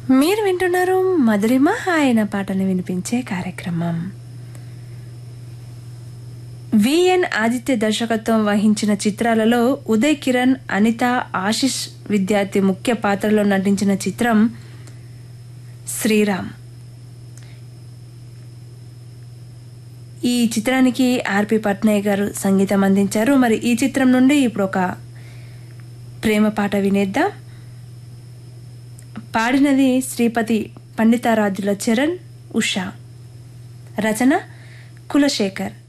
మీరు వింటున్నారు మధురిమ ఆయన పాటను వినిపించే కార్యక్రమం విఎన్ ఆదిత్య దర్శకత్వం వహించిన చిత్రాలలో ఉదయ్ కిరణ్ అనిత ఆశిష్ విద్యార్థి ముఖ్య పాత్రలో నటించిన చిత్రం శ్రీరామ్ ఈ చిత్రానికి ఆర్పి పట్నాయక్ గారు సంగీతం అందించారు మరి ఈ చిత్రం నుండి ఇప్పుడు ఒక ప్రేమ పాట వినేద్దాం పాడినది శ్రీపతి పండితారాజుల చరణ్ ఉషా రచన కులశేఖర్